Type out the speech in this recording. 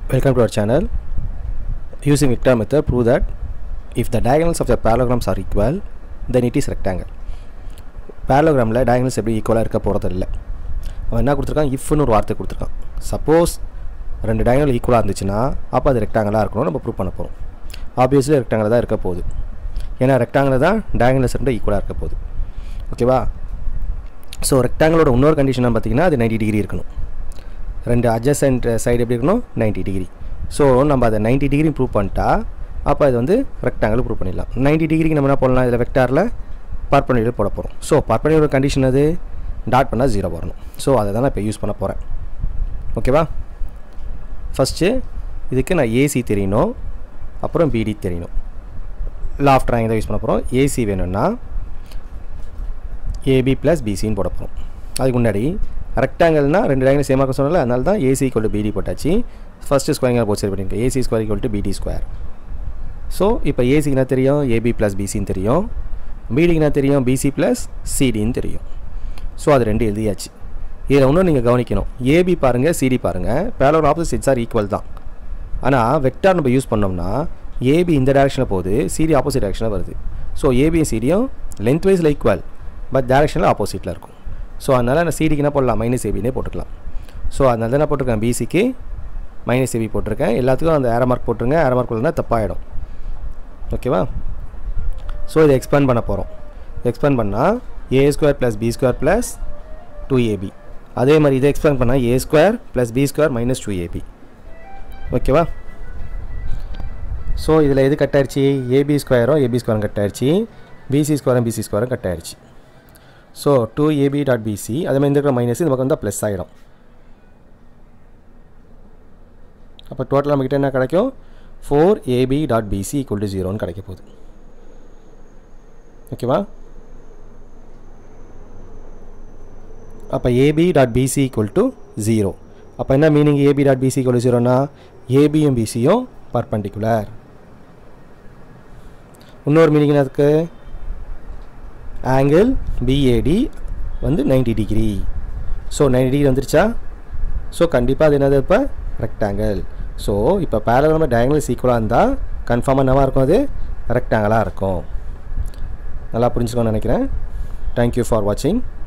Welcome to our channel. Using vector method, prove that if the diagonals of the parallelograms are equal, then it is rectangle. parallelogramல diagonals எப்படி ஈக்குவலாக இருக்க போகிறது இல்லை அவன் என்ன கொடுத்துருக்கான் இஃப்னு ஒரு வார்த்தை கொடுத்துருக்கான் சப்போஸ் ரெண்டு diagonal ஈக்குவலாக இருந்துச்சுன்னா அப்போ அது ரெக்டாங்கலாக இருக்கணும் நம்ம ப்ரூவ் பண்ண போகிறோம் ஆப்வியஸ்லி ரெக்டாங்கல் தான் இருக்க போகுது ஏன்னா ரெக்டாங்கில் தான் diagonals ரெண்டு ஈக்குவலாக இருக்க போகுது ஓகேவா ஸோ ரெக்டாங்கிளோட இன்னொரு கண்டிஷனாக பார்த்தீங்கன்னா அது 90 டிகிரி இருக்கணும் ரெண்டு அட்ஜசன்ட் சைடு எப்படி இருக்கணும் 90 டிகிரி ஸோ நம்ம அதை 90 டிகிரி ப்ரூவ் பண்ணிட்டா அப்போ அது வந்து ரெக்டாங்கிள் ப்ரூவ் பண்ணிடலாம் 90 டிகிரிக்கு நம்ம என்ன பண்ணலாம் இதில் வெக்டாரில் பர்பண்டிகுலர் போட போகிறோம் ஸோ பர்பண்டிகுலர் கண்டிஷன் அது டாட் பண்ணால் ஜீரோ வரணும் ஸோ அதை தான் நான் இப்போ யூஸ் பண்ண போகிறேன் ஓகேவா ஃபஸ்ட்டு இதுக்கு நான் ஏசி தெரியணும் அப்புறம் பிடி தெரியணும் லாஃப் ட்ராயிங் தான் யூஸ் பண்ண போகிறோம் ஏசி வேணும்னா ஏபி ப்ளஸ் பிசின்னு போட போகிறோம் அதுக்கு முன்னாடி ரெக்டாங்கிள்னா ரெண்டு டயங்கல் சேமாக இருக்க சொன்னால அதனால தான் ஏசி ஈக்குவல் டு பிடி போட்டாச்சு ஃபஸ்ட்டு ஸ்கொயரிங் போட்டு சரி பண்ணியிருக்கேன் AC square equal to BD square so இப்போ ஏசிக்கு என்ன தெரியும் ஏபி ப்ளஸ் பிசின்னு தெரியும் பிடிக்கு என்ன தெரியும் பிசி ப்ளஸ் சிடின்னு தெரியும் ஸோ அது ரெண்டு எழுதியாச்சு இதில் ஒன்றும் நீங்கள் கவனிக்கணும் ஏபி பாருங்கள் சிடி பாருங்கள் பேலோர் ஆப்போசிட்ஸ் ஆர் ஈக்குவல் தான் ஆனால் வெக்டார் நம்ம யூஸ் பண்ணோம்னா ஏபி இந்த டேரெக்ஷனில் போகுது சிடி ஆப்போசிட் டேரெக்ஷனில் வருது ஸோ ஏபியும் சிடியும் லென்த் வைஸில் ஈக்குவல் பட் டேரெக்ஷனில் ஆப்போசிட்டில் இருக்கும் ஸோ அதனால் நான் சிடிக்கு என்ன போடலாம் மைனஸ் ஏபினே போட்டுக்கலாம் ஸோ அதனால தான் நான் போட்டிருக்கேன் பிசிக்கு மைனஸ் ஏபி போட்டிருக்கேன் எல்லாத்துக்கும் அந்த ஏர மார்க் போட்டுருங்க ஏர மார்க் இல்லைனா தப்பாயிடும் ஓகேவா ஸோ இதை எக்ஸ்பேண்ட் பண்ண போகிறோம் எக்ஸ்பேண்ட் பண்ணால் A square plus B square plus two AB அதே மாதிரி இதை எக்ஸ்பேண்ட் பண்ணால் A square plus B square minus two AB ஓகேவா ஸோ இதில் எது கட் ஆயிடுச்சு ஏபி ஸ்கொயரும் ஏபி ஸ்கொயரும் கட் ஆயிடுச்சு பிசி ஸ்கொயரும் பிசி ஸ்கொயரும் கட் ஆயிடுச்சு so two AB dot BC அதே மாதிரி இந்த இருக்கிற மைனஸ் இந்த பக்கம் வந்தால் ப்ளஸ் ஆகிடும் அப்போ டோட்டல் நம்மக்கிட்ட என்ன கிடைக்கும் four AB dot BC equal to ஜீரோன்னு கிடைக்க போகுது ஓகேவா அப்போ AB dot BC equal to zero அப்போ என்ன meaning AB dot BC equal to ஜீரோனா ஏபியும் பிசியும் பர்பண்டிகுலர் இன்னொரு மீனிங் என்ன இருக்குது ஆங்கிள் பிஏடி வந்து ninety degree so ninety degree வந்துருச்சா ஸோ கண்டிப்பாக அது என்னது இப்போ ரெக்டாங்கிள் ஸோ இப்போ பேரல் நம்ம டயங்கல்ஸ் ஈக்குவலாக இருந்தால் கன்ஃபார்மாக என்னவாக இருக்கும் அது ரெக்டாங்கிளாக இருக்கும் நல்லா புரிஞ்சுக்கணும்னு நினைக்கிறேன் தேங்க்யூ ஃபார் வாட்சிங்